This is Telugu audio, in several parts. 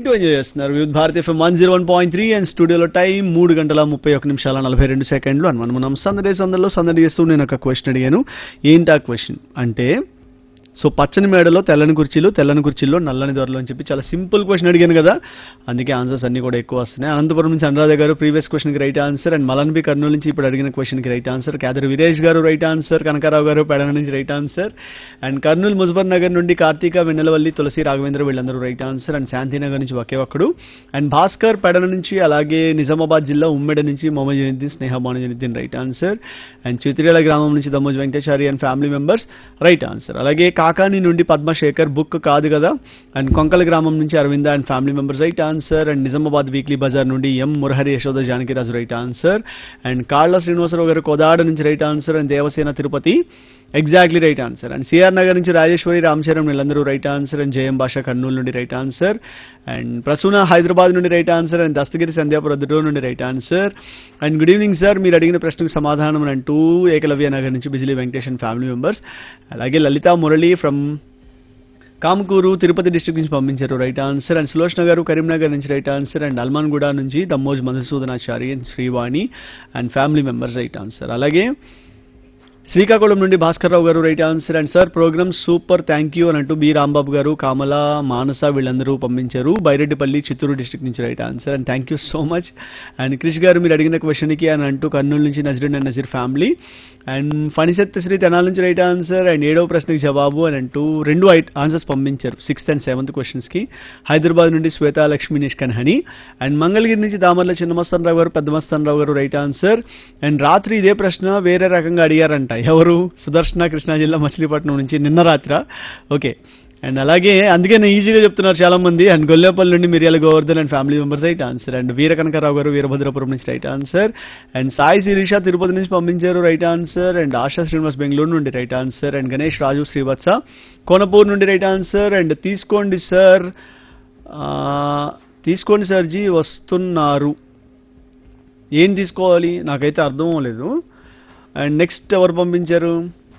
ఇంటూ ఎంజాయ్ చేస్తున్నారు వివిధ Bharat FM one zero one point three and స్టూడియోలో టైం మూడు గంటల ముప్పై ఒక నిమిషాల నలభై రెండు సెకండ్లు అని మనం మనం సందడి సందడిలో సందడి చేస్తూ నేను ఒక క్వశ్చన్ అడిగాను ఏంటి ఆ క్వశ్చన్ అంటే సో పచ్చని మేడలో తెల్లని కుర్చీలు తెల్లని కుర్చీల్లో నల్లని దొరలు అని చెప్పి చాలా సింపుల్ క్వశ్చన్ అడిగాను కదా అందుకే ఆన్సర్స్ అన్ని కూడా ఎక్కువ వస్తున్నాయి అనంతపురం నుంచి అనురాధ గారు ప్రీవియస్ క్వశ్చన్కి రైట్ ఆన్సర్ అండ్ మలన్బి కర్నూలు నుంచి ఇప్పుడు అడిగిన క్వశ్చన్కి రైట్ ఆన్సర్ క్యాదర్ వీరేష్ గారు రైట్ ఆన్సర్ కనకారావు గారు పెడన నుంచి right answer and Kurnool Muzaffar Nagar నుండి కార్తీక వెన్నెలవల్లి తులసి రాఘవేంద్ర వీళ్ళందరూ రైట్ ఆన్సర్ అండ్ శాంతినగర్ నుంచి ఒకే ఒక్కడు అండ్ భాస్కర్ పెడన నుంచి అలాగే నిజామాబాద్ జిల్లా ఉమ్మెడ నుంచి Mohammed Janiddin Sneha Janiddin right answer and Chitriyala గ్రామం నుంచి Dammoj Venkateshari and family members right answer అలాగే కాకాని నుండి పద్మశేఖర్ బుక్ కాదు కదా అండ్ కొంకల గ్రామం నుంచి Aravinda and family members right answer and Nizamabad weekly bazaar నుండి M Murahari Yashoda Janakiraju right answer and Kalla Srinivasarao garu Kodada నుంచి right answer and Devasena Tirupati exactly right answer and CR Nagar నుంచి రాజేశ్వరి రామచరణ్ వీళ్ళందరూ రైట్ ఆన్సర్ అండ్ జయం భాష కర్నూలు నుండి right answer and Prasuna Hyderabad నుండి right answer and Dastagiri Sandhyapura Durgam నుండి right answer and good evening sir మీరు అడిగిన ప్రశ్నకు సమాధానం అంటూ ఏకలవ్య నగర్ నుంచి Bijili Venkatesh and family members అలాగే లలిత మురళి ఫ్రమ్ కామకూరు తిరుపతి డిస్ట్రిక్ట్ నుంచి పంపించారు రైట్ ఆన్సర్ అండ్ సులోచన గారు కరీంనగర్ నుంచి రైట్ ఆన్సర్ అండ్ అల్మాన్గూడ నుంచి Dammoj Madhusudanachari and Srivani and family members right answer అలాగే శ్రీకాకుళం నుండి Bhaskar Rao garu right answer and sir programme super thank you అని అంటూ బి రాంబాబు గారు కామల మానస వీళ్ళందరూ పంపించారు బైరెడ్డిపల్లి చిత్తూరు డిస్ట్రిక్ట్ నుంచి right answer and thank you so much and Krish garu మీరు అడిగిన క్వశ్చన్కి అని అంటూ కర్నూలు నుంచి Nazarun and Nazeer family and Phanisat Sri Tenali నుంచి రైట్ ఆన్సర్ అండ్ ఏడవ ప్రశ్నకి జవాబు అని అంటూ రెండు ఆన్సర్స్ పంపించారు సిక్స్త్ అండ్ సెవెంత్ క్వశ్చన్స్కి హైదరాబాద్ నుండి శ్వేత లక్ష్మి నిష్కన్ హని అండ్ మంగళగిరి నుంచి దామర్ల చిన్నమస్తాన్ రావు గారు పెద్దమస్తాన్ రావు గారు రైట్ ఆన్సర్ అండ్ రాత్రి ఇదే ప్రశ్న వేరే రకంగా అడిగారంట ఎవరు సుదర్శన కృష్ణా జిల్లా మచిలీపట్నం నుంచి నిన్న రాత్ర ఓకే అండ్ అలాగే అందుకే నేను ఈజీగా చెప్తున్నారు చాలా మంది అండ్ గొల్లేపల్లి నుండి Miriyala Govardhan and family members right answer and Veera Kanakarao garu Veerabhadrapuram నుంచి right answer and Sai Sirisha Tirupati నుంచి పంపించారు right answer and Asha Srinivas Bengaluru నుండి right answer and Ganesh Raju Srivatsa Konapur నుండి రైట్ ఆన్సర్ అండ్ తీసుకోండి సార్ తీసుకోండి సార్ జీ వస్తున్నారు ఏం తీసుకోవాలి నాకైతే అర్థం అవ్వలేదు అండ్ నెక్స్ట్ ఎవరు పంపించారు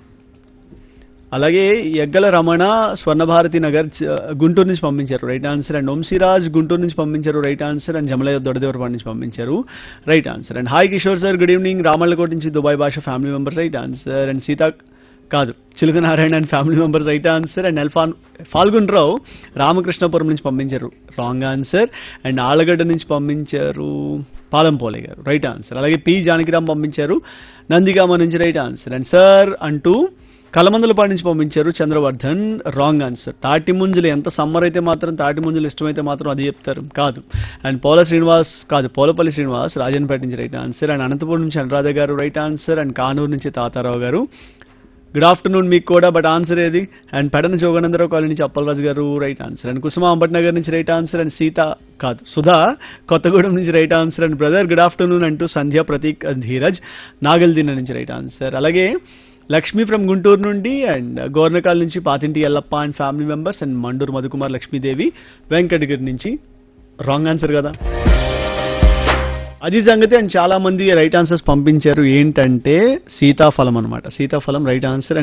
అలాగే ఎగ్గల రమణ స్వర్ణభారతి నగర్ చ- గుంటూరు నుంచి పంపించారు right answer and Vamshiraj Guntur నుంచి పంపించారు right answer and Jamalayya Dodadevarapadu నుంచి పంపించారు right answer and hi Kishore sir good evening Ramallakota నుంచి Dubai Basha family members right answer and Sita కాదు Chiluka Narayana and family members right answer and Elphan Phalgun Rao Ramakrishnapuram నుంచి పంపించారు రాంగ్ ఆన్సర్ అండ్ ఆలగడ్డ నుంచి పంపించారు పాలంపోలే గారు రైట్ ఆన్సర్ అలాగే పి జానకిరామ్ పంపించారు నందిగామ నుంచి రైట్ ఆన్సర్ అండ్ సార్ అంటూ కలమందలపాటి నుంచి పంపించారు చంద్రవర్ధన్ రాంగ్ ఆన్సర్ తాటి ముంజులు ఎంత సమ్మర్ అయితే మాత్రం తాటి ముంజులు ఇష్టమైతే మాత్రం అది చెప్తారు కాదు అండ్ పోల శ్రీనివాస్ కాదు పోలపల్లి శ్రీనివాస్ రాజన్పేట నుంచి రైట్ ఆన్సర్ అండ్ అనంతపురం నుంచి అనురాధ గారు రైట్ ఆన్సర్ అండ్ కానూరు నుంచి తాతారావు గారు గుడ్ ఆఫ్టర్నూన్ మీకు కూడా బట్ ఆన్సర్ ఏది అండ్ పెడన జోగనందరావు కాలనీ నుంచి Appalaraju garu right answer and Kusuma Ambatnagar నుంచి రైట్ ఆన్సర్ అండ్ సీత కాదు సుధా కొత్తగూడెం నుంచి right answer and brother good afternoon అంటూ సంధ్య ప్రతీక్ ధీరజ్ నాగల్దిన నుంచి రైట్ ఆన్సర్ అలాగే లక్ష్మీ ఫ్రమ్ గుంటూరు నుండి అండ్ గోర్నకాల్ నుంచి Pathinti Yellappa and family members and Manduru Madhukumar Lakshmidevi Venkatagiri నుంచి రాంగ్ ఆన్సర్ కదా అది సంగతి అండ్ చాలా మంది రైట్ ఆన్సర్స్ పంపించారు ఏంటంటే సీతాఫలం అనమాట సీతాఫలం రైట్ ఆన్సర్